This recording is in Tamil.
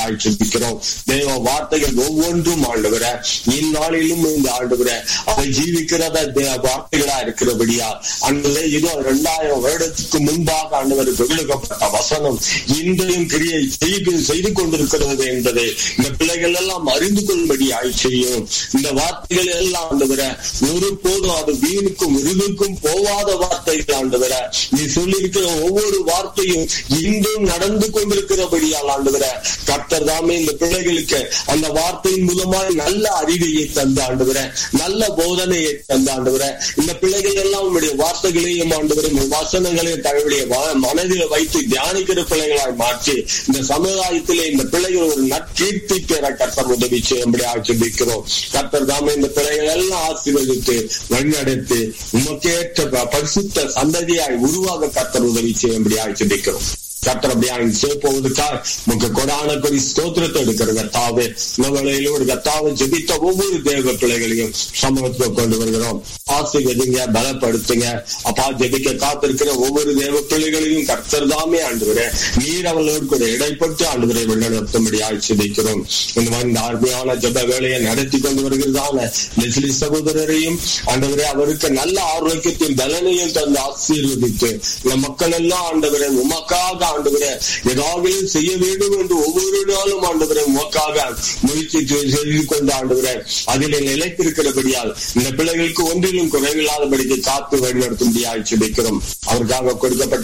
ஆட்சிக்கிறோம் தேவ வார்த்தைகள் ஒவ்வொன்றும் ஆண்டுகிற இந்நாளிலும் இந்த ஆண்டுகிற அவை ஜீவிக்கிறத தே- வார்த்தைகளா இருக்கிறபடியா அன்றைய இதோ இரண்டாயிரம் வருடத்துக்கு முன்பாக ஆண்டவருக்கு விழுகப்பட்ட வசனம் இன்றையும் கிரியை செய்து செய்து கொண்டிருக்கிறது என்பதை இந்த பிள்ளைகள் எல்லாம் அறிந்து கொள்ளும்படியாய் செய்யும் இந்த வார்த்தைகள் எல்லாம் ஆண்டுகிற ஒருபோதும் அது வீணுக்கும் விருதுக்கும் போவாத வார்த்தைகள் ஆண்டுகிற நீ சொல்லியிருக்கிற ஒவ்வொரு வார்த்தையும் இன்றும் நடந்து கொண்டிருக்கிறபடியால் ஆண்டுகிற கர்த்தர் தாமே இந்த பிள்ளைகளுக்கு அந்த வார்த்தையின் மூலமாய் நல்ல அறிவையை தந்து ஆண்டுகிற நல்ல போதனையை தந்து ஆண்டுகிற இந்த பிள்ளைகள் எல்லாம் உங்களுடைய வார்த்தைகளையும் ஆண்டுகிற வசனங்களையும் தங்களுடைய வ- மனதில் வைத்து தியானிக்கிற பிள்ளைகளாய் மாற்றி இந்த சமுதாயத்திலே இந்த பிள்ளைகள் ஒரு நற்கீர்த்தி பெற கர்த்தர் உதவி செய்யும்படி ஆட்சிபிக்கிறோம் கர்த்தர் தாமே இந்த பிள்ளைகள் எல்லாம் ஆசீர்வதித்து வழிநடத்தி உமக்கேற்ற ப- பரிசுத்த சந்ததியாய் உருவாக கர்த்தர் உதவி செய்யும்படி ஆட்சிபிக்கிறோம் கர்த்தர் அப்படியா சேர்ப்போவதற்காக உங்க கொடான கொடி ஸ்தோத்திரத்தை எடுக்கிற கத்தாவே இந்த வேளையில ஒரு கத்தாவை ஜெபித்த ஒவ்வொரு தேவ பிள்ளைகளையும் சமூகத்துல கொண்டு வருகிறோம் ஆசீர்வதிங்க பலப்படுத்துங்க அப்பா ஜெபிக்க காத்திருக்கிற ஒவ்வொரு தேவ பிள்ளைகளையும் கர்த்தர் தாமே ஆண்டுகிறேன் நீர் அவர்களோடு கூட இடைப்பட்டு ஆண்டுகிறேன் வழிநடத்தும்படி ஆட்சிபிக்கிறோம் இந்த மாதிரி இந்த அருமையான ஜெப வேலையை நடத்தி கொண்டு வருகிறதான லெஸ்லி சகோதரரையும் ஆண்டவரே அவருக்கு நல்ல ஆரோக்கியத்தையும் பலனையும் தந்து ஆசீர்வதித்து இந்த மக்கள் எல்லாம் ஆண்டவரே உமக்காக ஆண்டவரே ஏதாவது செய்ய வேண்டும் என்று ஒவ்வொரு நாளும் ஆண்டவரே உமக்காக முயற்சி செய்து கொண்டு ஆண்டவரே அதில் நிலைத்திருக்கிறபடியால் இந்த பிள்ளைகளுக்கு ஒன்றிலும் குறைவில்லாதபடிக்கு காத்து வழிநடத்தும்படியாக ஜெபிக்கிறோம் அவருக்காக கொடுக்கப்பட்ட